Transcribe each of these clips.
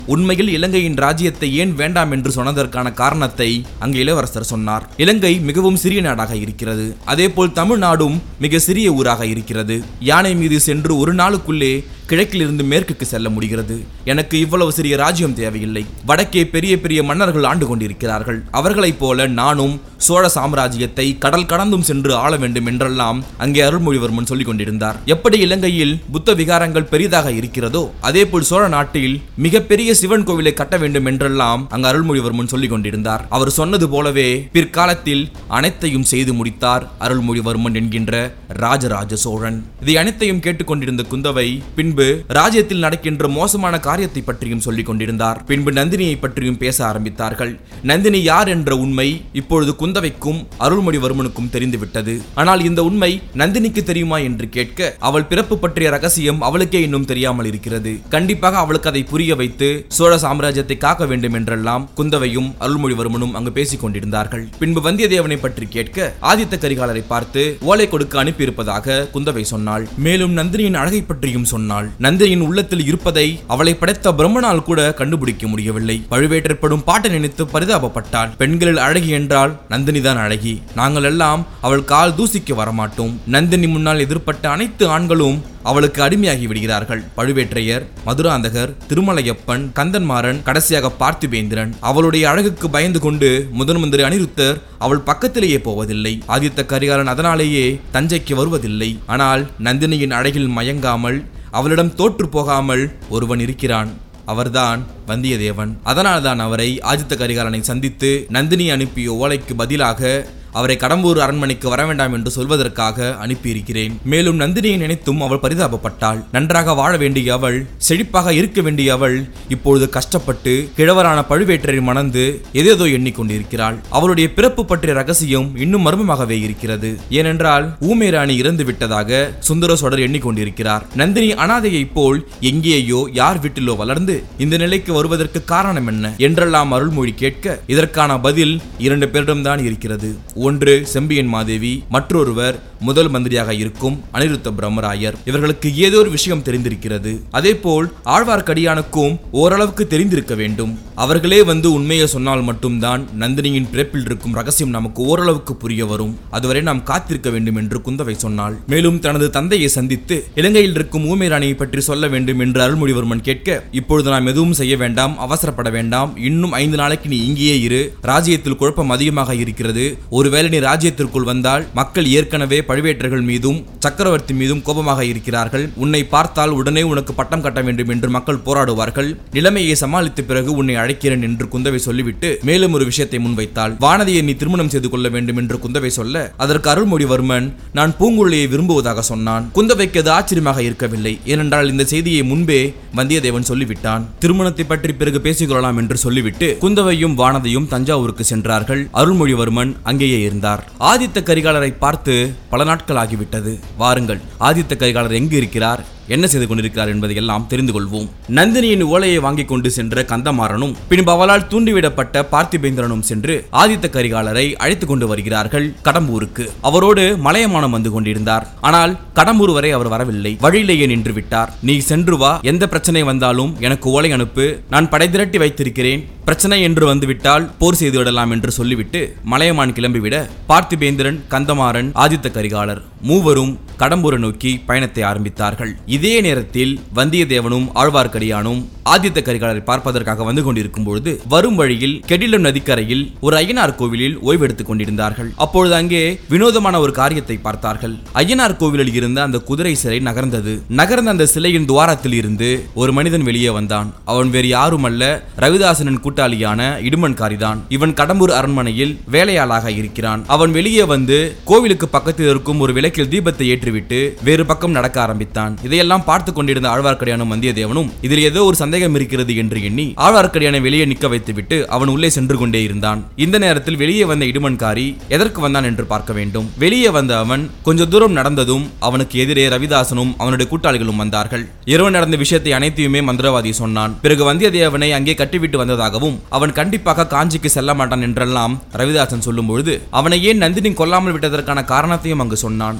உண்மையில் இலங்கையின் ராஜ்யத்தை ஏன் வேண்டாம் என்று சொன்னதற்கான காரணத்தை அங்கு இளவரசர் சொன்னார் இலங்கை மிகவும் சிறிய நாடாக இருக்கிறது அதேபோல் தமிழ்நாடும் மிக சிறிய ஊராக இருக்கிறது யானை மீது சென்று ஒரு நாளுக்குள்ளே கிழக்கிலிருந்து மேற்குக்கு செல்ல முடிகிறது எனக்கு இவ்வளவு சிறிய ராஜ்யம் தேவையில்லை வடக்கே பெரிய பெரிய மன்னர்கள் ஆண்டு கொண்டிருக்கிறார்கள் அவர்களைப் போல நானும் சோழ சாம்ராஜ்யத்தை கடல் கடந்தும் சென்று ஆள வேண்டும் என்றெல்லாம் அங்கே அருள்மொழிவர்மன் சொல்லிக் கொண்டிருந்தார் எப்படி இலங்கையில் புத்த விகாரங்கள் பெரிதாக இருக்கிறதோ அதேபோல் சோழ நாட்டில் மிகப்பெரிய சிவன் கோவிலை கட்ட வேண்டும் என்றெல்லாம் அங்கு அருள்மொழிவர்மன் சொல்லிக் கொண்டிருந்தார் அவர் சொன்னது போலவே பிற்காலத்தில் அனைத்தையும் செய்து முடித்தார் அருள்மொழிவர்மன் என்கின்ற ராஜராஜ சோழன் இதை அனைத்தையும் கேட்டுக்கொண்டிருந்த குந்தவை பின்பு ராஜ்யத்தில் நடக்கின்ற மோசமான காரியத்தை பற்றியும் சொல்லிக் கொண்டிருந்தார் பின்பு நந்தினியை பற்றியும் பேச ஆரம்பித்தார்கள் நந்தினி யார் என்ற உண்மை இப்பொழுது குந்தவைக்கும் அருள்மொழிவர்மனுக்கும் தெரிந்துவிட்டது ஆனால் இந்த உண்மை நந்தினிக்கு தெரியுமா என்று கேட்க அவள் பிறப்பு பற்றிய ரகசியம் அவளுக்கே இன்னும் தெரியாமல் இருக்கிறது கண்டிப்பாக அவளுக்கு அதை புரிய வைத்து சோழ சாம்ராஜ்யத்தை காக்க வேண்டும் என்றெல்லாம் குந்தவையும் அருள்மொழிவர்மனும் அங்கு பேசிக் கொண்டிருந்தார்கள் பின்பு வந்தியத்தேவனை பற்றி கேட்க ஆதித்த கரிகாலரை பார்த்து ஓலை கொடுக்க அனுப்பியிருப்பதாக குந்தவை சொன்னாள் மேலும் நந்தினியின் அழகை பற்றியும் சொன்னாள் நந்தினியின் உள்ளத்தில் இருப்பதை அவளை படைத்த பிரம்மனால் கூட கண்டுபிடிக்க முடியவில்லை பழுவேற்றப்படும் பாட்டை நினைத்து பரிதாபப்பட்டாள் பெண்களில் அழகி என்றால் நந்தினி தான் அழகி நாங்கள் எல்லாம் அவள் கால் தூசிக்க வரமாட்டோம் நந்தினி முன்னால் எதிர்ப்பட்ட அனைத்து ஆண்களும் அவளுக்கு அடிமையாகி விடுகிறார்கள் பழுவேற்றையர் மதுராந்தகர் திருமலையப்பன் கந்தன்மாறன் கடைசியாக பார்த்திபேந்திரன் அவளுடைய அழகுக்கு பயந்து கொண்டு முதன் மந்திரி அனிருத்தர் அவள் பக்கத்திலேயே போவதில்லை ஆதித்த கரிகாலன் அதனாலேயே தஞ்சைக்கு வருவதில்லை ஆனால் நந்தினியின் அழகில் மயங்காமல் அவளிடம் தோற்று போகாமல் ஒருவன் இருக்கிறான் அவர்தான் வந்தியத்தேவன் அதனால்தான் அவரை ஆதித்த கரிகாலனை சந்தித்து நந்தினி அனுப்பிய ஓலைக்கு பதிலாக அவரை கடம்பூர் அரண்மனைக்கு வர வேண்டாம் என்று சொல்வதற்காக அனுப்பியிருக்கிறேன் மேலும் நந்தினியை நினைத்தும் அவள் பரிதாபப்பட்டாள் நன்றாக வாழ வேண்டிய அவள் செழிப்பாக இருக்க வேண்டிய அவள் இப்பொழுது கஷ்டப்பட்டு கிழவரான பழுவேற்றரை மணந்து எதேதோ எண்ணிக்கொண்டிருக்கிறாள் அவளுடைய பிறப்பு பற்றிய ரகசியம் இன்னும் மர்மமாகவே இருக்கிறது ஏனென்றால் ஊமை ராணி இறந்து விட்டதாக சுந்தர சோழர் எண்ணிக்கொண்டிருக்கிறார் நந்தினி அனாதையைப் போல் எங்கேயோ யார் வீட்டிலோ வளர்ந்து இந்த நிலைக்கு வருவதற்கு காரணம் என்ன என்றெல்லாம் அருள்மொழி கேட்க இதற்கான பதில் இரண்டு பேரிடம்தான் இருக்கிறது ஒன்று செம்பியன் மாதேவி மற்றொருவர் முதல் மந்திரியாக இருக்கும் அனிருத்த பிரம்மராயர் இவர்களுக்கு ஏதோ ஒரு விஷயம் தெரிந்திருக்கிறது அதேபோல் ஆழ்வார்க்கடியானுக்கும் ஓரளவுக்கு தெரிந்திருக்க வேண்டும் அவர்களே வந்து உண்மையை சொன்னால் மட்டும்தான் நந்தினியின் பிறப்பில் இருக்கும் ரகசியம் நமக்கு ஓரளவுக்கு புரிய வரும் அதுவரை நாம் காத்திருக்க வேண்டும் என்று குந்தவை சொன்னாள் மேலும் தனது தந்தையை சந்தித்து இலங்கையில் இருக்கும் ஊமை ராணியை பற்றி சொல்ல வேண்டும் என்று அருள்மொழிவர்மன் கேட்க இப்பொழுது நாம் எதுவும் செய்ய வேண்டாம் அவசரப்பட வேண்டாம் இன்னும் ஐந்து நாளைக்கு நீ இங்கேயே இரு ராஜ்யத்தில் குழப்பம் அதிகமாக இருக்கிறது ஒருவேளை நீ ராஜ்யத்திற்குள் வந்தால் மக்கள் ஏற்கனவே பழுவேற்றர்கள் மீதும் சக்கரவர்த்தி மீதும் கோபமாக இருக்கிறார்கள் உன்னை பார்த்தால் உடனே உனக்கு பட்டம் கட்ட வேண்டும் என்று மக்கள் போராடுவார்கள் நிலைமையை சமாளித்த பிறகு உன்னை அழைக்கிறேன் என்று குந்தவை சொல்லிவிட்டு மேலும் ஒரு விஷயத்தை முன்வைத்தாள் வானதியை நீ திருமணம் செய்து கொள்ள வேண்டும் என்று குந்தவை சொல்ல அதற்கு அருள்மொழிவர்மன் நான் பூங்குழலியை விரும்புவதாக சொன்னான் குந்தவைக்கு அது ஆச்சரியமாக இருக்கவில்லை ஏனென்றால் இந்த செய்தியை முன்பே வந்தியத்தேவன் சொல்லிவிட்டான் திருமணத்தை பற்றி பிறகு பேசிக்கொள்ளலாம் என்று சொல்லிவிட்டு குந்தவையும் வானதியும் தஞ்சாவூருக்கு சென்றார்கள் அருள்மொழிவர்மன் அங்கேயே இருந்தார் ஆதித்த கரிகாலரை பார்த்து பல நாட்கள் ஆகிவிட்டது வாருங்கள் ஆதித்த கரிகாலர் எங்கு இருக்கிறார் என்ன செய்து கொண்டிருக்கிறார் என்பதை எல்லாம் தெரிந்து கொள்வோம் நந்தினியின் ஓலையை வாங்கிக் கொண்டு சென்ற கந்தமாறனும் பின்பு அவளால் தூண்டிவிடப்பட்ட பார்த்திபேந்திரனும் சென்று ஆதித்த கரிகாலரை அழைத்துக் கொண்டு வருகிறார்கள் கடம்பூருக்கு அவரோடு மலையமானம் வந்து கொண்டிருந்தார் ஆனால் கடம்பூர் வரை அவர் வரவில்லை வழியிலேயே நின்று விட்டார் நீ சென்று வா எந்த பிரச்சனை வந்தாலும் எனக்கு ஓலை அனுப்பு நான் படை திரட்டி வைத்திருக்கிறேன் பிரச்சனை என்று வந்துவிட்டால் போர் செய்து விடலாம் என்று சொல்லிவிட்டு மலையமான் கிளம்பிவிட பார்த்திபேந்திரன் கந்தமாறன் ஆதித்த கரிகாலர் மூவரும் கடம்பூரை நோக்கி பயணத்தை ஆரம்பித்தார்கள் இதே நேரத்தில் வந்தியத்தேவனும் ஆழ்வார்க்கடியானும் ஆதித்த கரிகாலரை பார்ப்பதற்காக வந்து கொண்டிருக்கும் பொழுது வரும் வழியில் கெடிலம் நதிக்கரையில் ஒரு ஐயனார் கோவிலில் ஓய்வெடுத்துக் கொண்டிருந்தார்கள் அப்பொழுது அங்கே வினோதமான ஒரு காரியத்தை பார்த்தார்கள் ஐயனார் கோவிலில் இருந்த அந்த குதிரை சிலை நகர்ந்தது நகர்ந்த அந்த சிலையின் துவாரத்தில் இருந்து ஒரு மனிதன் வெளியே வந்தான் அவன் வேறு யாரும் அல்ல ரவிதாசனின் கூட்டாளியான இடுமன்காரிதான் இவன் கடம்பூர் அரண்மனையில் வேலையாளாக இருக்கிறான் அவன் வெளியே வந்து கோவிலுக்கு பக்கத்தில் இருக்கும் ஒரு விளக்கில் தீபத்தை ஏற்றிவிட்டு வேறு பக்கம் நடக்க ஆரம்பித்தான் இதையெல்லாம் பார்த்து கொண்டிருந்த ஆழ்வார்க்கடியானும் வந்தியத்தேவனும் இதில் ஏதோ ஒரு சந்தேகம் இருக்கிறது என்று எண்ணி ஆழ்வார்க்கடியானை வெளியே நிற்க வைத்துவிட்டு அவன் உள்ளே சென்று கொண்டே இருந்தான் இந்த நேரத்தில் வெளியே வந்த இடுமன்காரி எதற்கு வந்தான் என்று பார்க்க வேண்டும் வெளியே வந்த அவன் கொஞ்ச தூரம் நடந்ததும் அவனுக்கு எதிரே ரவிதாசனும் அவனுடைய கூட்டாளிகளும் வந்தார்கள் இரவு நடந்த விஷயத்தை அனைத்தையுமே மந்திரவாதி சொன்னான் பிறகு வந்தியத்தேவனை அங்கே கட்டிவிட்டு வந்ததாகவும் அவன் கண்டிப்பாக காஞ்சிக்கு செல்ல மாட்டான் என்றெல்லாம் ரவிதாசன் சொல்லும் பொழுது அவனை ஏன் நந்தினி கொல்லாமல் விட்டதற்கான காரணத்தையும் அங்கு சொன்னான்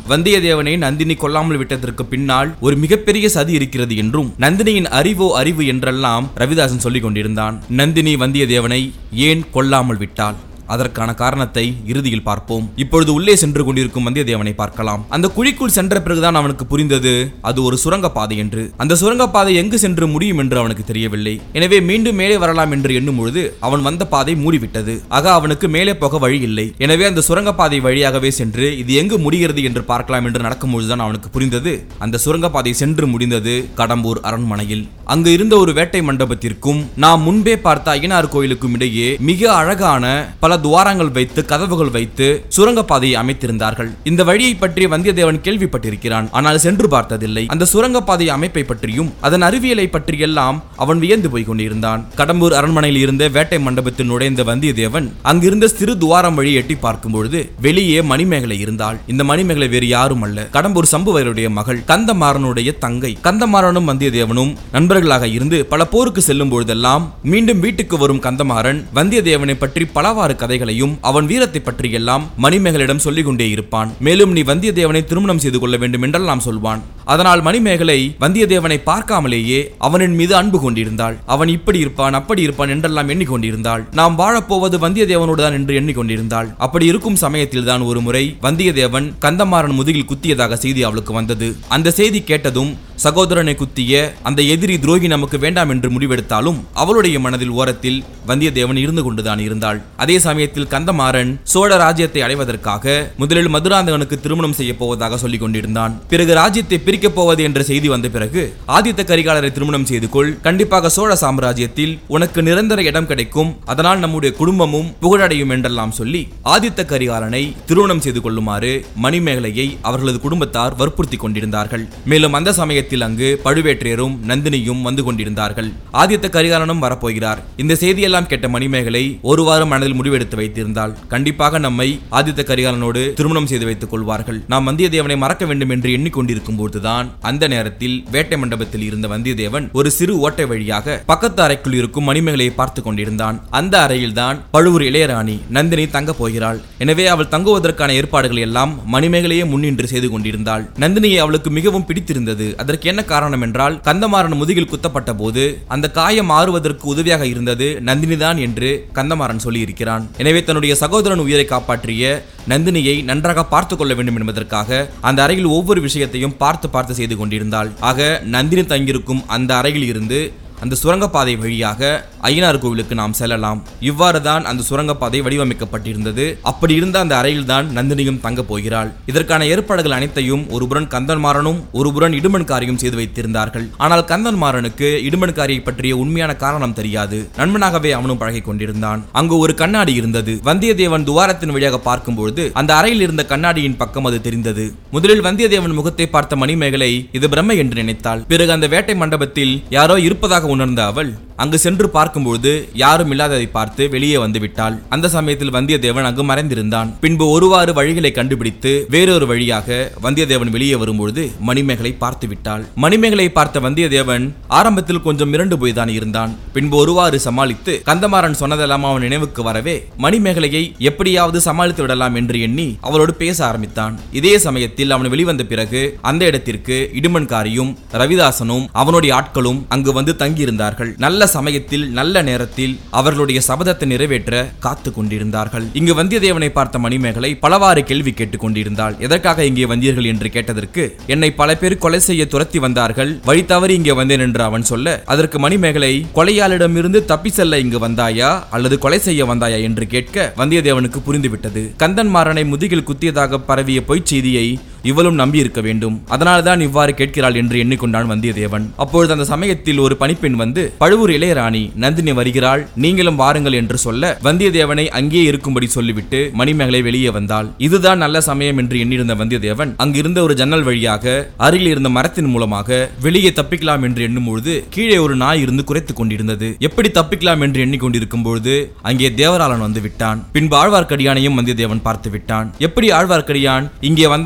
வந்தியத்தேவனை நந்தினி கொல்லாமல் விட்டதற்கு பின்னால் ஒரு மிகப்பெரிய சதி இருக்கிறது என்றும் நந்தினியின் அறிவோ அறிவு என்றெல்லாம் ரவிதாசன் சொல்லிக் கொண்டிருந்தான் நந்தினி வந்தியத்தேவனை ஏன் கொல்லாமல் விட்டாள் அதற்கான காரணத்தை இறுதியில் பார்ப்போம் இப்பொழுது உள்ளே சென்று கொண்டிருக்கும் வந்தியத்தேவனை பார்க்கலாம் அந்த குழிக்குள் சென்ற பிறகுதான் அவனுக்கு புரிந்தது அது ஒரு சுரங்கப்பாதை என்று அந்த சுரங்கப்பாதை எங்கு சென்று முடியும் என்று அவனுக்கு தெரியவில்லை எனவே மீண்டும் மேலே வரலாம் என்று எண்ணும் பொழுது அவன் வந்த பாதை மூடிவிட்டது ஆக அவனுக்கு மேலே போக வழி இல்லை எனவே அந்த சுரங்கப்பாதை வழியாகவே சென்று இது எங்கு முடிகிறது என்று பார்க்கலாம் என்று நடக்கும் பொழுதுதான் அவனுக்கு புரிந்தது அந்த சுரங்கப்பாதை சென்று முடிந்தது கடம்பூர் அரண்மனையில் அங்கு இருந்த ஒரு வேட்டை மண்டபத்திற்கும் நாம் முன்பே பார்த்த ஐயனார் கோயிலுக்கும் இடையே மிக அழகான பல துவாரங்கள் வைத்து கதவுகள் வைத்து சுரங்கப்பாதையை அமைத்திருந்தார்கள் இந்த வழியை பற்றி வந்தியத்தேவன் கேள்விப்பட்டிருக்கிறான் ஆனால் சென்று பார்த்ததில்லை அந்த சுரங்கப்பாதை அமைப்பை பற்றியும் அதன் அறிவியலை பற்றியெல்லாம் அவன் வியந்து போய் கொண்டிருந்தான் கடம்பூர் அரண்மனையில் இருந்த வேட்டை மண்டபத்தில் நுழைந்த வந்தியத்தேவன் அங்கிருந்த சிறு துவாரம் வழி எட்டி பார்க்கும் பொழுது வெளியே மணிமேகலை இருந்தாள் இந்த மணிமேகலை வேறு யாரும் அல்ல கடம்பூர் சம்புவருடைய மகள் கந்தமாறனுடைய தங்கை கந்தமாறனும் வந்தியத்தேவனும் நண்பர்களாக இருந்து பல போருக்கு செல்லும் பொழுதெல்லாம் மீண்டும் வீட்டுக்கு வரும் கந்தமாறன் வந்தியத்தேவனை பற்றி பலவாறு கதைகளையும் அவன் வீரத்தை பற்றியெல்லாம் மணிமேகலிடம் சொல்லிக் கொண்டே இருப்பான் மேலும் நீ வந்தியத்தேவனை திருமணம் செய்து கொள்ள வேண்டும் என்றெல்லாம் சொல்வான் அதனால் மணிமேகலை வந்தியத்தேவனை பார்க்காமலேயே அவனின் மீது அன்பு கொண்டிருந்தாள் அவன் இப்படி இருப்பான் அப்படி இருப்பான் என்றெல்லாம் எண்ணிக்கொண்டிருந்தாள் நாம் வாழப்போவது வந்தியத்தேவனோடு தான் என்று எண்ணிக்கொண்டிருந்தாள் அப்படி இருக்கும் சமயத்தில் தான் ஒரு முறை வந்தியத்தேவன் கந்தமாறன் முதுகில் குத்தியதாக செய்தி அவளுக்கு வந்தது அந்த செய்தி கேட்டதும் சகோதரனை குத்திய அந்த எதிரி துரோகி நமக்கு வேண்டாம் என்று முடிவெடுத்தாலும் அவளுடைய மனதில் ஓரத்தில் வந்தியத்தேவன் இருந்து கொண்டுதான் இருந்தாள் அதே சமயத்தில் கந்தமாறன் சோழ ராஜ்யத்தை அடைவதற்காக முதலில் மதுராந்தகனுக்கு திருமணம் செய்ய போவதாக சொல்லிக் கொண்டிருந்தான் பிறகு ராஜ்யத்தை பிரிக்கப் போவது என்ற செய்தி வந்த பிறகு ஆதித்த கரிகாலரை திருமணம் செய்து கொள் கண்டிப்பாக சோழ சாம்ராஜ்யத்தில் உனக்கு நிரந்தர இடம் கிடைக்கும் அதனால் நம்முடைய குடும்பமும் புகழடையும் என்றெல்லாம் சொல்லி ஆதித்த கரிகாலனை திருமணம் செய்து கொள்ளுமாறு மணிமேகலையை அவர்களது குடும்பத்தார் வற்புறுத்தி கொண்டிருந்தார்கள் மேலும் அந்த சமயத்தில் அங்கு பழுவேற்றையரும் நந்தினியும் வந்து கொண்டிருந்தார்கள் ஆதித்த கரிகாலனும் வரப்போகிறார் இந்த செய்தியெல்லாம் கேட்ட மணிமேகலை ஒரு வாரம் மனதில் முடிவெடுத்து வைத்திருந்தாள் கண்டிப்பாக நம்மை ஆதித்த கரிகாலனோடு திருமணம் செய்து வைத்துக் கொள்வார்கள் நாம் வந்தியத்தேவனை மறக்க வேண்டும் என்று எண்ணிக்கொண்டிருக்கும் போதுதான் அந்த நேரத்தில் வேட்டை மண்டபத்தில் இருந்த வந்தியத்தேவன் ஒரு சிறு ஓட்டை வழியாக பக்கத்து அறைக்குள் இருக்கும் மணிமேகலையை பார்த்து கொண்டிருந்தான் அந்த அறையில்தான் பழுவூர் இளையராணி நந்தினி தங்க போகிறாள் எனவே அவள் தங்குவதற்கான ஏற்பாடுகள் எல்லாம் மணிமேகலையே முன்னின்று செய்து கொண்டிருந்தாள் நந்தினியை அவளுக்கு மிகவும் பிடித்திருந்தது அதற்கு என்ன காரணம் என்றால் கந்தமாறன் முதுகில் குத்தப்பட்ட போது அந்த காயம் ஆறுவதற்கு உதவியாக இருந்தது நந்தினிதான் என்று கந்தமாறன் சொல்லியிருக்கிறான் எனவே தன்னுடைய சகோதரன் உயிரை காப்பாற்றிய நந்தினியை நன்றாக பார்த்து கொள்ள வேண்டும் என்பதற்காக அந்த அறையில் ஒவ்வொரு விஷயத்தையும் பார்த்து பார்த்து செய்து கொண்டிருந்தாள் ஆக நந்தினி தங்கியிருக்கும் அந்த அறையில் இருந்து அந்த சுரங்கப்பாதை வழியாக ஐயனார் கோவிலுக்கு நாம் செல்லலாம் இவ்வாறு தான் அந்த சுரங்கப்பாதை வடிவமைக்கப்பட்டிருந்தது அப்படி இருந்த அந்த அறையில் தான் நந்தினியும் தங்க போகிறாள் இதற்கான ஏற்பாடுகள் அனைத்தையும் ஒருபுறன் கந்தன்மாறனும் ஒருபுறன் இடுமன்காரியும் செய்து வைத்திருந்தார்கள் ஆனால் கந்தன்மாறனுக்கு இடுமன்காரியை பற்றிய உண்மையான காரணம் தெரியாது நண்பனாகவே அவனும் பழகிக் கொண்டிருந்தான் அங்கு ஒரு கண்ணாடி இருந்தது வந்தியத்தேவன் துவாரத்தின் வழியாக பார்க்கும்பொழுது அந்த அறையில் இருந்த கண்ணாடியின் பக்கம் அது தெரிந்தது முதலில் வந்தியத்தேவன் முகத்தை பார்த்த மணிமேகலை இது பிரம்மை என்று நினைத்தாள் பிறகு அந்த வேட்டை மண்டபத்தில் யாரோ இருப்பதாக உணர்ந்த அவள் அங்கு சென்று பார்க்கும்போது யாரும் இல்லாததை பார்த்து வெளியே வந்து விட்டாள் அந்த சமயத்தில் வந்தியத்தேவன் அங்கு மறைந்திருந்தான் பின்பு ஒருவாறு வழிகளை கண்டுபிடித்து வேறொரு வழியாக வந்தியத்தேவன் வெளியே வரும்பொழுது மணிமேகலை பார்த்து விட்டாள் மணிமேகலை பார்த்த வந்தியத்தேவன் ஆரம்பத்தில் கொஞ்சம் மிரண்டு போய்தான் இருந்தான் பின்பு ஒருவாறு சமாளித்து கந்தமாறன் சொன்னதெல்லாம் அவன் நினைவுக்கு வரவே மணிமேகலையை எப்படியாவது சமாளித்து விடலாம் என்று எண்ணி அவளோடு பேச ஆரம்பித்தான் இதே சமயத்தில் அவன் வெளிவந்த பிறகு அந்த இடத்திற்கு இடுமன்காரியும் ரவிதாசனும் அவனுடைய ஆட்களும் அங்கு வந்து தங்கியிருந்தார்கள் நல்ல சமயத்தில் நல்ல நேரத்தில் அவர்களுடைய சபதத்தை நிறைவேற்ற காத்து கொண்டிருந்தார்கள் இங்கு வந்தியத்தேவனை பார்த்த மணிமேகலை பலவாறு கேள்வி கேட்டுக் கொண்டிருந்தாள் எதற்காக இங்கே வந்தீர்கள் என்று கேட்டதற்கு என்னை பல பேர் கொலை செய்ய துரத்தி வந்தார்கள் வழி தவறி இங்கே வந்தேன் என்று அவன் சொல்ல அதற்கு மணிமேகலை கொலையாளிடமிருந்து தப்பி செல்ல இங்கு வந்தாயா அல்லது கொலை செய்ய வந்தாயா என்று கேட்க வந்தியத்தேவனுக்கு புரிந்துவிட்டது கந்தன்மாறனை முதுகில் குத்தியதாக பரவிய பொய்ச் செய்தியை இவளும் நம்பி இருக்க வேண்டும் அதனால்தான் இவ்வாறு கேட்கிறாள் என்று எண்ணிக்கொண்டான் வந்தியத்தேவன் அப்பொழுது அந்த சமயத்தில் ஒரு பணிப்பெண் வந்து பழுவூர் இளையராணி நந்தினி வருகிறாள் நீங்களும் வாருங்கள் என்று சொல்ல வந்தியத்தேவனை அங்கேயே இருக்கும்படி சொல்லிவிட்டு மணிமேகலை வெளியே வந்தாள் இதுதான் நல்ல சமயம் என்று எண்ணியிருந்த வந்தியத்தேவன் அங்கிருந்த ஒரு ஜன்னல் வழியாக அருகில் இருந்த மரத்தின் மூலமாக வெளியே தப்பிக்கலாம் என்று எண்ணும் பொழுது கீழே ஒரு நாய் இருந்து குறைத்துக் கொண்டிருந்தது எப்படி தப்பிக்கலாம் என்று எண்ணிக்கொண்டிருக்கும் பொழுது அங்கே தேவராளன் வந்து விட்டான் பின்பு ஆழ்வார்க்கடியானையும் வந்தியத்தேவன் பார்த்து விட்டான் எப்படி ஆழ்வார்க்கடியான் இங்கே வந்தான் என்று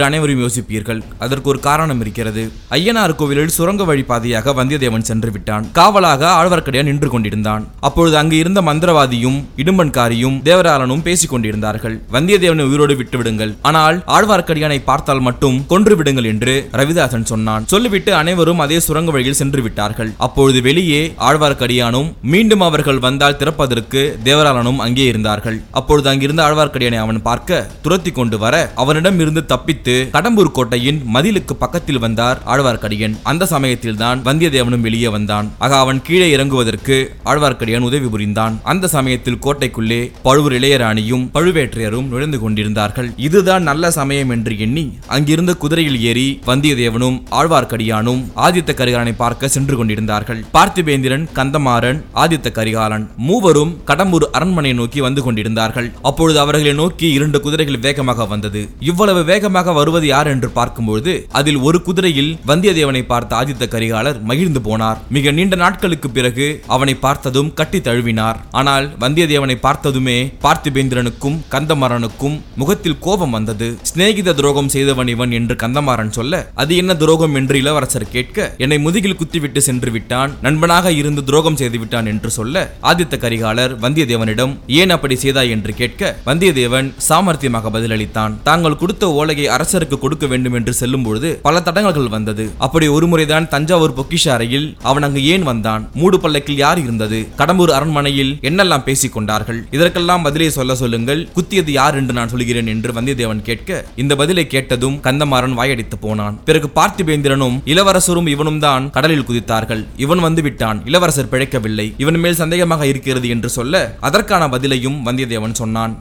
அனைவரும் யோசிப்பீர்கள் அதற்கு ஒரு காரணம் இருக்கிறது ஐயனார் கோவிலில் சுரங்க வழி பாதையாக வந்தியத்தேவன் சென்று விட்டான் காவலாக ஆழ்வார்க்கடியான் நின்று கொண்டிருந்தான் அப்பொழுது அங்கு இருந்த மந்திரவாதியும் இடும்பன்காரியும் தேவராளனும் பேசிக் கொண்டிருந்தார்கள் வந்தியத்தேவனை உயிரோடு விட்டுவிடுங்கள் ஆனால் ஆழ்வார்க்கடியானை பார்த்தால் மட்டும் கொன்று விடுங்கள் என்று ரவிதாசன் சொன்னான் சொல்லிவிட்டு அனைவரும் அதே சுரங்க வழியில் சென்று விட்டார்கள் அப்பொழுது வெளியே ஆழ்வார்க்கடியானும் மீண்டும் அவர்கள் வந்தால் திறப்பதற்கு தேவராளனும் அங்கே இருந்தார்கள் அப்பொழுது அங்கிருந்த ஆழ்வார்க்கடியானை அவன் பார்க்க துரத்தி கொண்டு வர அவனிடம் இருந்து தப்பித்து கடம்பூர் கோட்டையின் மதிலுக்கு பக்கத்தில் வந்தார் ஆழ்வார்க்கடியன் அந்த சமயத்தில் தான் வந்தியத்தேவனும் வெளியே வந்தான் ஆக அவன் கீழே இறங்குவதற்கு ஆழ்வார்க்கடியான் உதவி புரிந்தான் அந்த சமயத்தில் கோட்டைக்குள்ளே பழுவூர் இளையராணியும் பழுவேற்றையரும் நுழைந்து கொண்டிருந்தார்கள் இதுதான் நல்ல சமயம் என்று எண்ணி அங்கிருந்த குதிரையில் ஏறி வந்தியத்தேவனும் ஆழ்வார்க்கடியானும் ஆதித்த கரிகாலனை பார்க்க சென்று கொண்டிருந்தார்கள் பார்த்திபேந்திரன் கந்தமாறன் ஆதித்த கரிகாலன் மூவரும் கடம்பூர் அரண்மனையை நோக்கி வந்து கொண்டிருந்தார்கள் அப்பொழுது அவர்களை நோக்கி இரண்டு குதிரைகள் வேகமாக வந்தது இவ்வளவு வேகமாக வருவது யார் என்று பார்க்கும்பொழுது அதில் ஒரு குதிரையில் வந்தியத்தேவனை பார்த்த ஆதித்த கரிகாலர் மகிழ்ந்து போனார் மிக நீண்ட நாட்களுக்கு பிறகு அவனை பார்த்ததும் கட்டி தழுவினார் ஆனால் வந்தியத்தேவனை பார்த்ததுமே பார்த்திபேந்திரனுக்கும் கந்தமாறனுக்கும் முகத்தில் கோபம் வந்தது சிநேகித துரோகம் செய்தவன் இவன் என்று கந்தமாறன் சொல்ல அது என்ன துரோகம் என்று இளவரசர் கேட்க என்னை முதுகில் குத்திவிட்டு சென்று விட்டான் நண்பனாக இருந்து துரோகம் செய்து விட்டான் என்று சொல்ல ஆதித்த கரிகாலர் வந்தியத்தேவனிடம் ஏன் அப்படி செய்தாய் என்று கேட்க வந்தியத்தேவன் சாமர்த்தியமாக பதிலளித்தான் தாங்கள் கொடுத்த ஓலையை அரசருக்கு கொடுக்க வேண்டும் என்று செல்லும் பொழுது பல தடங்கல்கள் வந்தது அப்படி ஒருமுறைதான் தஞ்சாவூர் பொக்கிஷ அறையில் அவன் அங்கு ஏன் வந்தான் மூடு பல்லக்கில் யார் இருந்தது கடம்பூர் அரண்மனையில் என்னெல்லாம் பேசிக் கொண்டார்கள் இதற்கெல்லாம் பதிலை சொல்ல சொல்லுங்கள் குத்தியது யார் என்று நான் சொல்கிறேன் என்று வந்தியத்தேவன் கேட்க இந்த பதிலை கேட்டதும் கந்தமாறன் வாயடித்து போனான் பிறகு பார்த்திபேந்திரனும் இளவரசரும் இவனும் தான் கடலில் குதித்தார்கள் இவன் வந்து விட்டான் இளவரசர் பிழைக்கவில்லை இவன் மேல் சந்தேகமாக இருக்கிறது என்று சொல்ல அதற்கான பதிலையும் வந்தியத்தேவன் சொன்னான்